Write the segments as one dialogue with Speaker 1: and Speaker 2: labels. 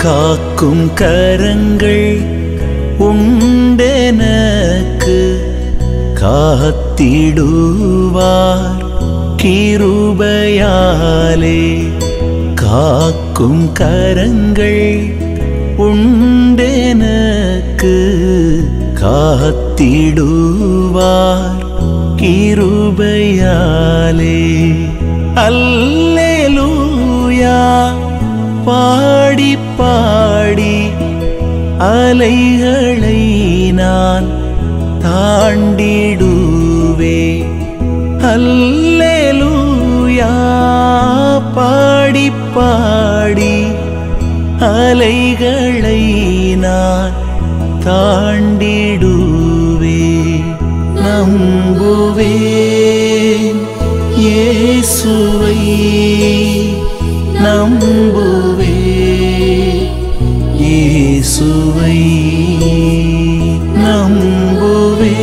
Speaker 1: காக்கும் கரங்கள் உண்டெனக்கு காத்திடுவார் கிருபையாலே காக்கும் கரங்கள் உண்டெனக்கு காத்திடுவார் கிருபையாலே அல்லேலூயா பாடி பாடி அலைகளை நான் தாண்டிடுவே அல்லேலூயா பாடி பாடி அலைகளை நான் தாண்டிடுவே நம்புவேன் இயேசுவை நம்புவே இயேசுவை நம்புவே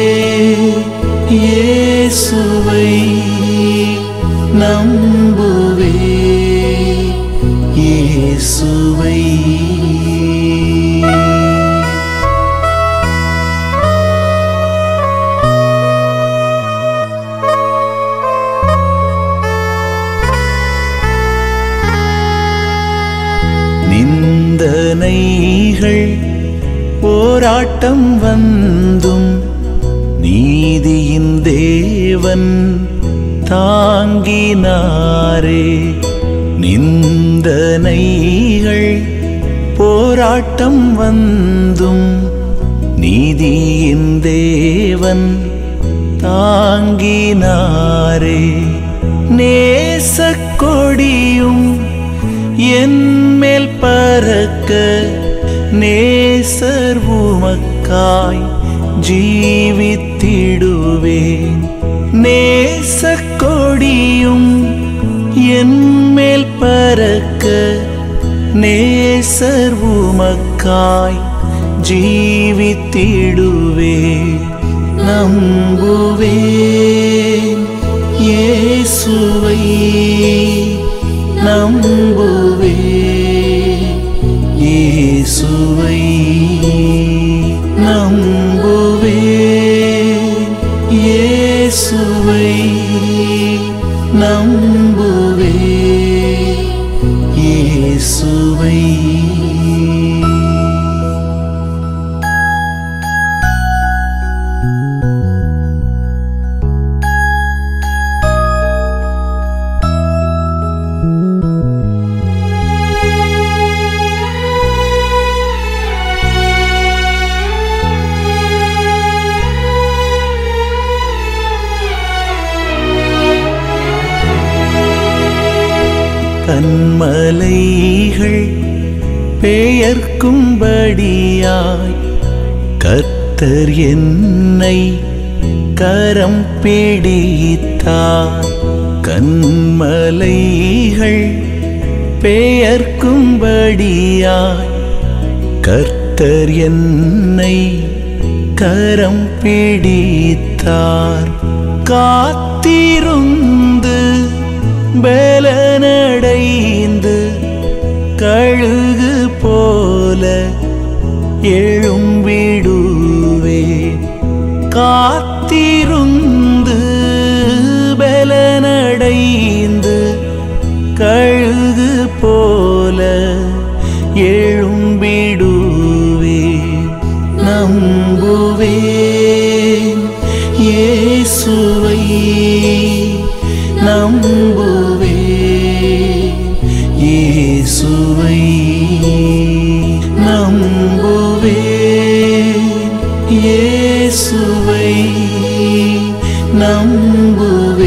Speaker 1: இயேசுவை நம்புவே இயேசுவை நிந்தனைகள் போராட்டம் வந்தும் நீதியின் தேவன் தாங்கினாரே நிந்தனைகள் போராட்டம் வந்தும் நீதியின் தேவன் தாங்கினாரே நேசக்கொடியும் என்மேல் பறக்க நேசர் உமக்காய் ஜீவித்திடுவேன் நேசக்கொடியும் என்மேல் பறக்க நேசர் உமக்காய் ஜீவித்திடுவேன் நம்புவேன் இயேசுவை நம்புவே இயேசுவை நம்புவே இயேசுவை நம்புவே இயேசுவை கண்மலைகள் பெயர்க்கும்படியாய் கர்த்தர் என்னை கரம் பிடித்தார் கண்மலைகள் பெயர்க்கும்படியாய் கர்த்தர் என்னை கரம் பிடித்தார் காத்திருந்து பலனடைந்து கழுகு போல எழும்பிடுவே காத்திருந்து பலனடைந்து கழுகு போல எழும்பிடுவே நம்புவேன் இயேசுவை நம்புவே இயேசுவை நம்புவே இயேசுவை நம்புவே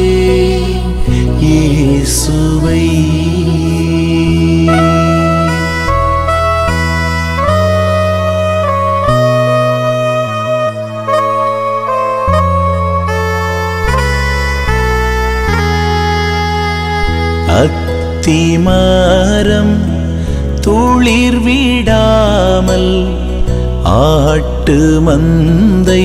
Speaker 1: இயேசுவை அத்திமரம் துளிர் விடாமல் ஆட்டு மந்தை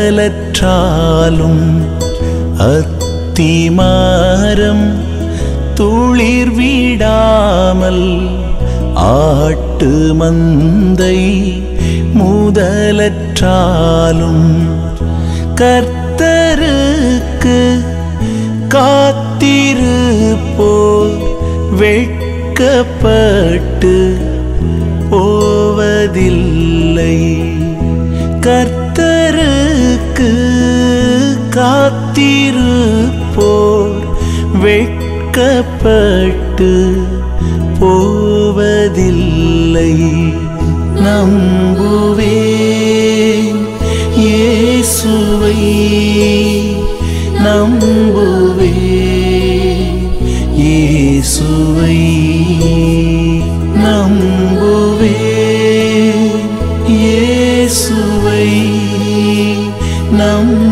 Speaker 1: முதலற்றாலும் அத்திமரம் துளிர் விடாமல் ஆட்டு மந்தை முதலற்றாலும் கர்த்தருக்கு காத்திருப்போர் வெட்கப்பட்டு போவதில்லை கர்த்தருக்கு காத்திருப்போர் வெட்கப்பட்டு போவதில்லை நம்புவேன் இயேசுவை நம்புவேன் இயேசுவை நம்புவேன் இயேசுவை நம்புவேன்